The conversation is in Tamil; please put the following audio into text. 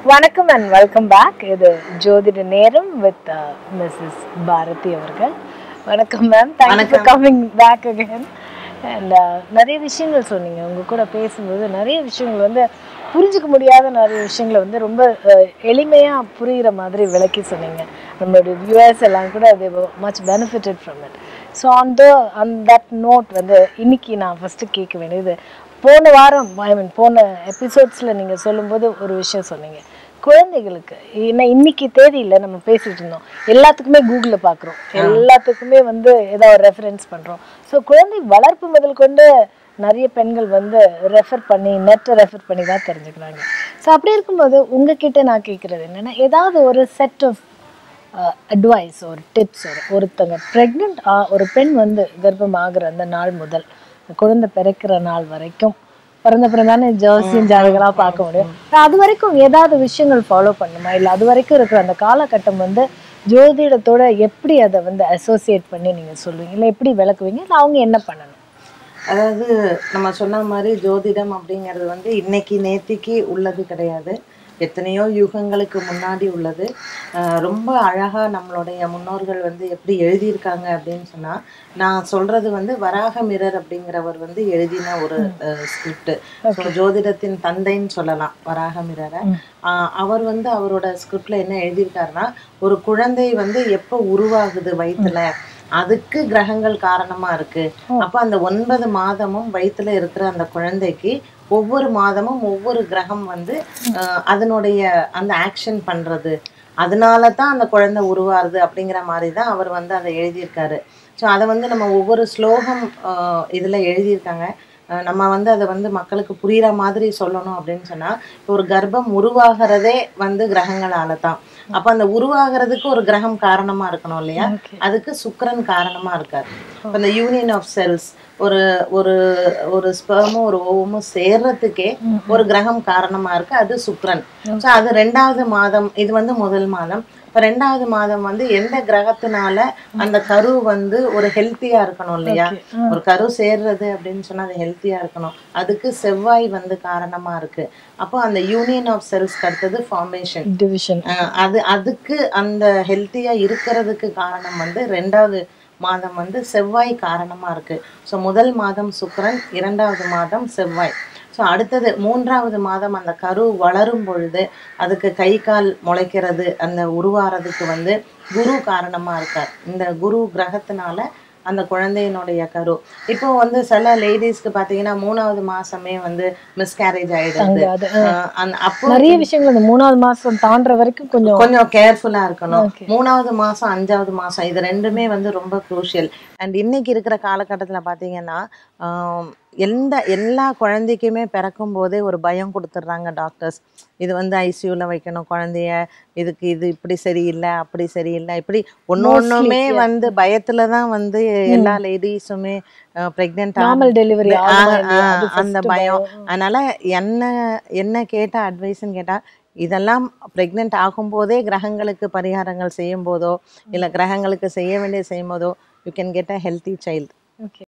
வணக்கம் அண்ட் வெல்கம் பேக் இது ஜோதிட நேரம் வித் மிஸ்ஸஸ் பாரதி அவர்கள் வணக்கம் ma'am thank you for coming back again and நிறைய விஷயங்கள் சொன்னீங்க உங்க கூட பேசும்போது நிறைய விஷயங்கள் வந்து புரிஞ்சுக்க முடியாத நிறைய விஷயங்களை வந்து ரொம்ப அஹ், எளிமையா புரிகிற மாதிரி விளக்கி சொன்னீங்க நம்மளுடைய வியூவர்ஸ் எல்லாம் கூட அது much benefited from it so on the uh that note வந்து இன்னைக்கு நான் ஃபஸ்ட்டு கேட்க வேண்டியது போன வாரம் ஐ மீன் போன எபிசோட்ஸில் நீங்கள் சொல்லும்போது ஒரு விஷயம் சொன்னீங்க குழந்தைகளுக்கு ஏன்னா இன்னைக்கு தேதியில் நம்ம பேசிட்டு இருந்தோம் எல்லாத்துக்குமே கூகுளில் பார்க்குறோம் எல்லாத்துக்குமே வந்து ஏதாவது ஒரு ரெஃபரன்ஸ் பண்ணுறோம் ஸோ குழந்தை வளர்ப்பு முதல் கொண்டு நிறைய பெண்கள் வந்து ரெஃபர் பண்ணி நெட்டை ரெஃபர் பண்ணி தான் தெரிஞ்சுக்கிறாங்க ஸோ அப்படி இருக்கும்போது உங்ககிட்ட நான் கேட்குறது என்னென்னா ஏதாவது ஒரு செட் ஆஃப் அட்வைஸ் ஒரு டிப்ஸ் ஒரு ஒருத்தங்க ப்ரெக்னென்ட் ஒரு பெண் வந்து கர்ப்பம் ஆகுற அந்த நாள் முதல் குழந்தை பிறக்கிற நாள் வரைக்கும் பிறந்த பிறகு தானே ஜோசியம் ஜாதகெல்லாம் பார்க்க முடியும் அது வரைக்கும் ஏதாவது விஷயங்கள் ஃபாலோ பண்ணுமா இல்லை அது வரைக்கும் இருக்கிற அந்த காலகட்டம் வந்து ஜோதிடத்தோட எப்படி அதை வந்து அசோசியேட் பண்ணி நீங்கள் சொல்லுவீங்க இல்லை எப்படி விளக்குவீங்க இல்லை அவங்க என்ன பண்ணணும் அதாவது நம்ம சொன்ன மாதிரி ஜோதிடம் அப்படிங்கிறது வந்து இன்னைக்கு நேத்திக்கு உள்ளது கிடையாது எத்தனையோ யுகங்களுக்கு முன்னாடி உள்ளது ஆஹ் ரொம்ப அழகா நம்மளுடைய முன்னோர்கள் வந்து எப்படி எழுதியிருக்காங்க அப்படின்னு சொன்னா நான் சொல்றது வந்து வராக மிரர் அப்படிங்கிறவர் வந்து எழுதின ஒரு ஸ்கிரிப்ட் ஜோதிடத்தின் தந்தைன்னு சொல்லலாம் வராக மிரரை ஆஹ் அவர் வந்து அவரோட ஸ்கிரிப்ட்ல என்ன எழுதியிருக்காருன்னா ஒரு குழந்தை வந்து எப்போ உருவாகுது வயித்துல அதுக்கு கிரகங்கள் காரணமா இருக்கு அப்ப அந்த ஒன்பது மாதமும் வயித்துல இருக்கிற அந்த குழந்தைக்கு ஒவ்வொரு மாதமும் ஒவ்வொரு கிரகம் வந்து ஆஹ் அதனுடைய அந்த ஆக்ஷன் பண்றது அதனால தான் அந்த குழந்தை உருவாருது அப்படிங்கிற மாதிரி தான் அவர் வந்து அதை எழுதியிருக்காரு ஸோ அதை வந்து நம்ம ஒவ்வொரு ஸ்லோகம் ஆஹ் இதுல எழுதியிருக்காங்க ஆஹ் நம்ம வந்து அதை வந்து மக்களுக்கு புரியுற மாதிரி சொல்லணும் அப்படின்னு சொன்னா இப்போ ஒரு கர்ப்பம் உருவாகிறதே வந்து கிரகங்களால தான் அப்ப அந்த உருவாகிறதுக்கு ஒரு கிரகம் காரணமா இருக்கணும் இல்லையா அதுக்கு சுக்கிரன் காரணமா இருக்காரு இப்ப இந்த யூனியன் ஆஃப் செல்ஸ் ஒரு ஒரு ஒரு ஸ்பெர்மும் ஒரு ஓவமும் சேர்றதுக்கே ஒரு கிரகம் காரணமா இருக்கு அது சுக்கிரன் ஸோ அது ரெண்டாவது மாதம் இது வந்து முதல் மாதம் இப்ப ரெண்டாவது மாதம் வந்து எந்த கிரகத்தினால அந்த கரு வந்து ஒரு ஹெல்த்தியா இருக்கணும் இல்லையா ஒரு கரு சேர்றது அப்படின்னு சொன்னா அது ஹெல்த்தியா இருக்கணும் அதுக்கு செவ்வாய் வந்து காரணமா இருக்கு அப்போ அந்த யூனியன் ஆஃப் செல்ஸ்க்கு அடுத்தது ஃபார்மேஷன் டிவிஷன் அது அதுக்கு அந்த ஹெல்த்தியா இருக்கிறதுக்கு காரணம் வந்து ரெண்டாவது மாதம் வந்து செவ்வாய் காரணமா இருக்கு ஸோ முதல் மாதம் சுக்கிரன் இரண்டாவது மாதம் செவ்வாய் ஸோ அடுத்தது மூன்றாவது மாதம் அந்த கரு வளரும் பொழுது அதுக்கு கை கால் முளைக்கிறது அந்த உருவாறதுக்கு வந்து குரு காரணமா இருக்கார் இந்த குரு கிரகத்தினால அந்த குழந்தையினுடைய கரு இப்போ வந்து சில லேடிஸ்க்கு பாத்தீங்கன்னா மூணாவது மாசமே வந்து மிஸ்கேரேஜ் ஆயிடுது அது ஆஹ் அந்த- அப்போ நிறைய விஷயங்கள் இந்த மூணாவது மாசம் தாண்டுற வரைக்கும் கொஞ்சம் கொஞ்சம் கேர்ஃபுல்லா இருக்கணும் Okay. மூணாவது மாசம் அஞ்சாவது மாசம் இது ரெண்டுமே வந்து ரொம்ப குரூஷியல் அண்ட் இன்னைக்கு இருக்கிற காலகட்டத்துல பாத்தீங்கன்னா ஆம், எந்த எல்லா குழந்தைக்குமே பிறக்கும் போதே ஒரு பயம் கொடுத்துட்றாங்க டாக்டர்ஸ் இது வந்து ஐசியூல வைக்கணும் குழந்தைய இதுக்கு இது இப்படி சரியில்லை அப்படி சரியில்லை இப்படி ஒண்ணு ஒண்ணுமே வந்து பயத்துல தான் வந்து எல்லா லேடிஸுமே பிரெக்னென்ட் நார்மல் டெலிவரி அந்த பயம் அதனால என்ன என்ன கேட்ட அட்வைஸ்ன்னு கேட்டா இதெல்லாம் ப்ரெக்னென்ட் ஆகும்போதே கிரகங்களுக்கு பரிகாரங்கள் செய்யும் போதோ இல்லை கிரகங்களுக்கு செய்ய வேண்டிய செய்யும் போதோ you can get a healthy child okay